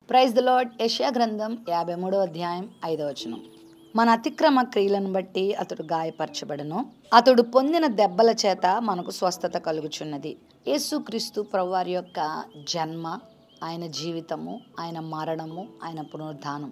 praise the lord యెషయా గ్రంథం యాభై మూడో అధ్యాయం ఐదో వచనం మన అతిక్రమ క్రియలను బట్టి అతడు గాయపరచబడను అతడు పొందిన దెబ్బల చేత మనకు స్వస్థత కలుగుచున్నది యేసుక్రీస్తు ప్రభువారి యొక్క జన్మ ఆయన జీవితము ఆయన మరణము ఆయన పునరుద్ధానం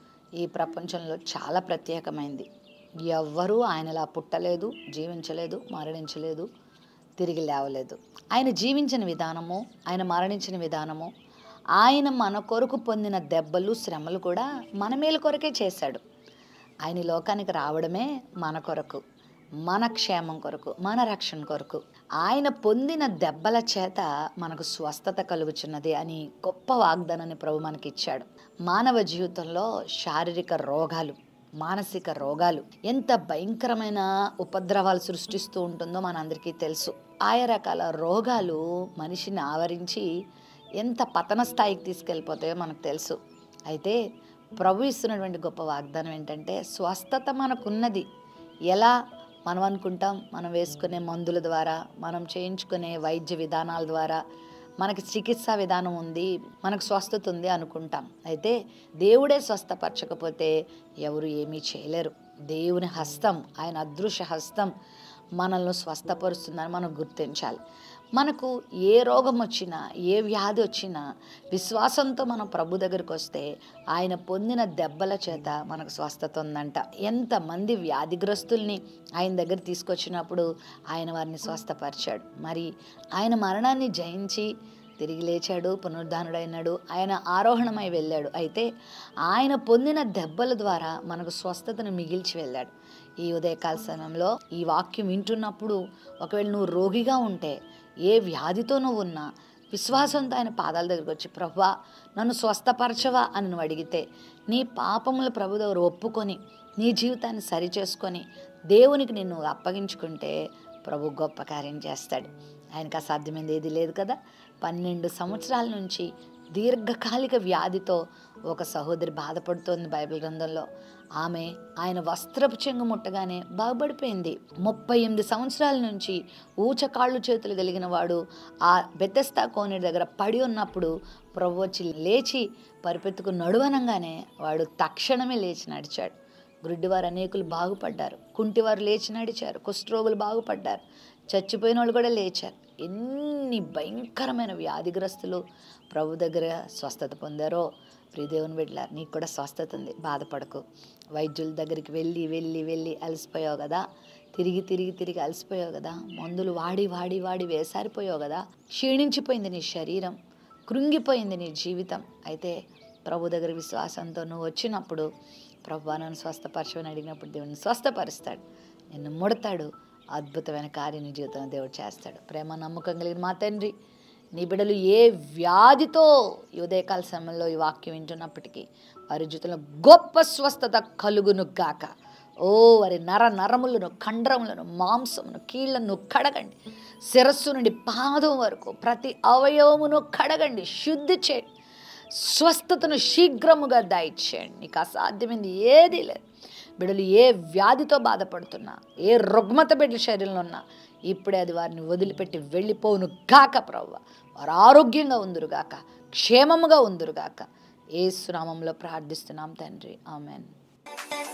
ఈ ప్రపంచంలో చాలా ప్రత్యేకమైంది ఎవ్వరూ ఆయనలా పుట్టలేదు జీవించలేదు మరణించలేదు తిరిగి లేవలేదు ఆయన జీవించిన విధానము ఆయన మరణించిన విధానము ఆయన మన కొరకు పొందిన దెబ్బలు శ్రమలు కూడా మన మేలు కొరకే చేశాడు ఆయన ఈ లోకానికి రావడమే మన కొరకు మన క్షేమం కొరకు మన రక్షణ కొరకు ఆయన పొందిన దెబ్బల చేత మనకు స్వస్థత కలుగుచున్నది అని గొప్ప వాగ్దానాన్ని ప్రభు మనకి ఇచ్చాడు మానవ జీవితంలో శారీరక రోగాలు మానసిక రోగాలు ఎంత భయంకరమైన ఉపద్రవాలు సృష్టిస్తూ ఉంటుందో మనందరికీ తెలుసు ఆయా రకాల రోగాలు మనిషిని ఆవరించి ఎంత పతన స్థాయికి తీసుకెళ్ళిపోతాయో మనకు తెలుసు అయితే ప్రభు ఇస్తున్నటువంటి గొప్ప వాగ్దానం ఏంటంటే స్వస్థత మనకున్నది ఎలా మనం అనుకుంటాం మనం వేసుకునే మందుల ద్వారా మనం చేయించుకునే వైద్య విధానాల ద్వారా మనకి చికిత్సా విధానం ఉంది మనకు స్వస్థత ఉంది అనుకుంటాం అయితే దేవుడే స్వస్థపరచకపోతే ఎవరు ఏమీ చేయలేరు దేవుని హస్తం ఆయన అదృశ్య హస్తం మనల్ని స్వస్థపరుస్తుందని మనం గుర్తించాలి మనకు ఏ రోగం వచ్చినా ఏ వ్యాధి వచ్చినా విశ్వాసంతో మనం ప్రభు దగ్గరికి వస్తే ఆయన పొందిన దెబ్బల చేత మనకు స్వస్థత ఉందంట ఎంతమంది వ్యాధిగ్రస్తుల్ని ఆయన దగ్గర తీసుకొచ్చినప్పుడు ఆయన వారిని స్వస్థపరిచాడు మరి ఆయన మరణాన్ని జయించి తిరిగి లేచాడు పునరుద్ధానుడైనాడు ఆయన ఆరోహణమై వెళ్ళాడు అయితే ఆయన పొందిన దెబ్బల ద్వారా మనకు స్వస్థతను మిగిల్చి వెళ్ళాడు ఈ ఉదయకాల సమయంలో ఈ వాక్యం వింటున్నప్పుడు ఒకవేళ నువ్వు రోగిగా ఉంటే ఏ వ్యాధితో నువ్వు ఉన్నా విశ్వాసంతో ఆయన పాదాల దగ్గరికి వచ్చి ప్రభా నన్ను స్వస్థపరచవా అని నువ్వు అడిగితే నీ పాపముల ప్రభు దగ్గర ఒప్పుకొని నీ జీవితాన్ని సరిచేసుకొని దేవునికి నిన్ను అప్పగించుకుంటే ప్రభు గొప్ప కార్యం చేస్తాడు ఆయనకు అసాధ్యమైనది ఏది లేదు కదా పన్నెండు సంవత్సరాల నుంచి దీర్ఘకాలిక వ్యాధితో ఒక సహోదరి బాధపడుతోంది బైబిల్ గ్రంథంలో ఆమె ఆయన వస్త్రపు చెంగు ముట్టగానే బాగుపడిపోయింది ముప్పై ఎనిమిది సంవత్సరాల నుంచి ఊచకాళ్ళు చేతులు కలిగిన వాడు ఆ బెత్తస్తా కోనేటి దగ్గర పడి ఉన్నప్పుడు ప్రభు వచ్చి లేచి పరిపెత్తుకు నడువనంగానే వాడు తక్షణమే లేచి నడిచాడు గుడ్డివారు అనేకులు బాగుపడ్డారు కుంటివారు లేచి నడిచారు కుష్ఠరోగులు బాగుపడ్డారు చచ్చిపోయిన వాళ్ళు కూడా లేచారు ఎన్ని భయంకరమైన వ్యాధిగ్రస్తులు ప్రభు దగ్గర స్వస్థత పొందారో ప్రియదేవుని బిడ్డలారు నీకు కూడా స్వస్థత ఉంది బాధపడకు వైద్యుల దగ్గరికి వెళ్ళి వెళ్ళి వెళ్ళి అలసిపోయావు కదా తిరిగి తిరిగి తిరిగి అలసిపోయావు కదా మందులు వాడి వాడి వాడి వేసారిపోయావు కదా క్షీణించిపోయింది నీ శరీరం కృంగిపోయింది నీ జీవితం అయితే ప్రభు దగ్గర విశ్వాసంతో నువ్వు వచ్చినప్పుడు ప్రభు నన్ను స్వస్థపరచమని అడిగినప్పుడు దేవుని స్వస్థపరుస్తాడు నిన్ను ముడతాడు అద్భుతమైన కార్యం నీ జీవితంలో దేవుడు చేస్తాడు ప్రేమ నమ్మకం కలిగిన మా తండ్రి నీ బిడ్డలు ఏ వ్యాధితో ఈ ఉదయకాల సమయంలో ఈ వాక్యం వింటున్నప్పటికీ వారి జీవితంలో గొప్ప స్వస్థత కలుగును గాక ఓ వారి నర నరములను కండరములను మాంసమును కీళ్లను కడగండి శిరస్సు నుండి పాదం వరకు ప్రతి అవయవమును కడగండి శుద్ధి చేయండి స్వస్థతను శీఘ్రముగా దయచేయండి నీకు అసాధ్యమైంది ఏదీ లేదు బిడ్డలు ఏ వ్యాధితో బాధపడుతున్నా ఏ రుగ్మత బిడ్డల శరీరంలో ఉన్నా ఇప్పుడే అది వారిని వదిలిపెట్టి వెళ్ళిపోవును గాక ప్రవ్వ వారు ఆరోగ్యంగా ఉందురుగాక క్షేమముగా ఉందురుగాక ఏ సునామంలో ప్రార్థిస్తున్నాం తండ్రి ఆమెన్